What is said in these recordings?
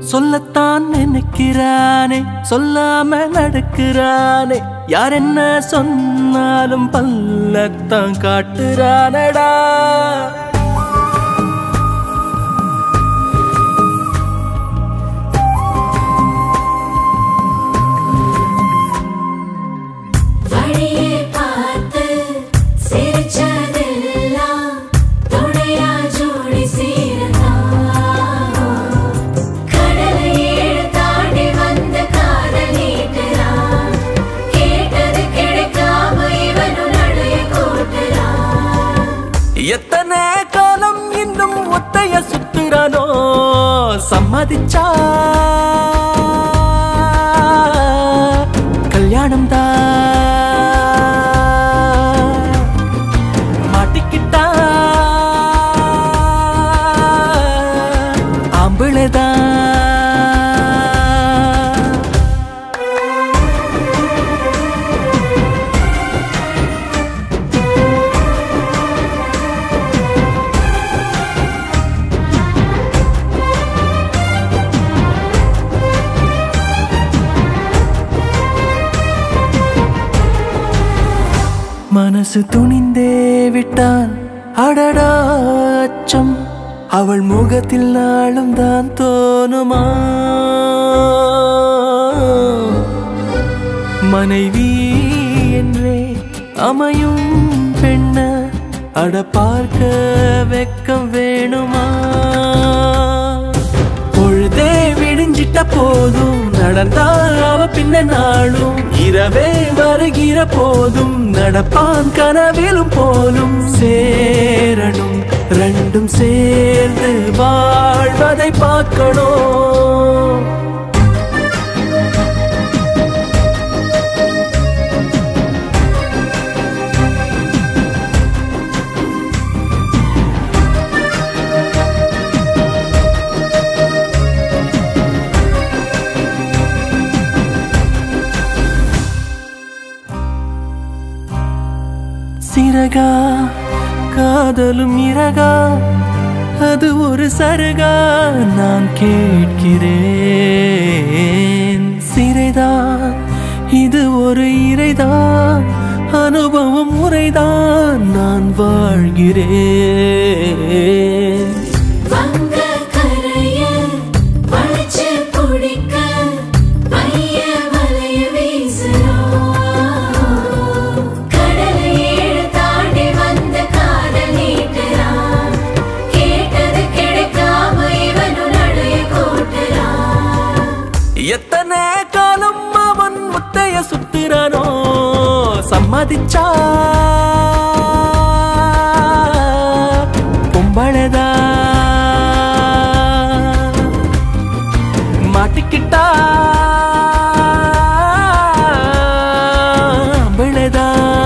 சொல்லத்தான் நினைக்கிறானே சொல்லாம நடக்கிறானே யார் என்ன சொன்னாலும் பல்லத்தான் காட்டுறானடா வழியே பார்த்து சிரிச்சதெல்லாம் துணையா ஜோடி சீரதா கடலை ஏழு தாண்டி வந்த காதல் நீட்டுறான் கேட்டது கிடைக்காம இவனும் நடைய கூட்டுறான் எத்தனை காலம் இன்னும் ஒத்தைய சுத்துறானோ சம்மதிச்சா கல்யாணம் தான் மாட்டிக்கிட்டா ஆம்பிளைதான் மனசு துணிந்தே விட்டான் அடடா அச்சம் அவள் முகத்தில் நாளும் தான் தோணுமா மனைவி என்றே அமையும் பெண்ண அட பார்க்க வெக்கம் வேணுமா பொழுதே விடிஞ்சிட்ட போதும் நடந்தால் அவ பின்ன நாளும் இரவே வருகிற போதும் நடப்பான் கனவிலும் போலும் சேரணும் ரெண்டும் சேர்ந்து வாழ்வதை பார்க்கணும் சிறகா காதலும் இறகா அது ஒரு சருகா நான் கேட்கிறேன் சிறைதான் இது ஒரு இறைதான் அனுபவம் முறைதான் நான் வாழ்கிறேன் வங்க கரைய வளைச்சு பிடிக்க பைய வலைய வீசுறோம் கடலை ஏழு தாண்டி வந்த காதல் நீட்டுறான் கேட்டது கிடைக்காம இவனும் நடைய கூட்டுறான் எத்தனை காலம் அவன் முத்தைய சுத்துறானோ சம்மதிச்சா பொம்பளதா மாட்டிக்கிட்டா அம்பளதா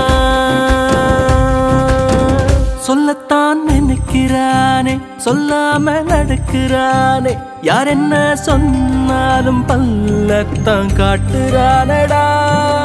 சொல்லத்தான் நினைக்கிறானே சொல்லாம நடக்கிறானே யார் என்ன சொன்னாலும் பல்லத்தான் காட்டுறானடா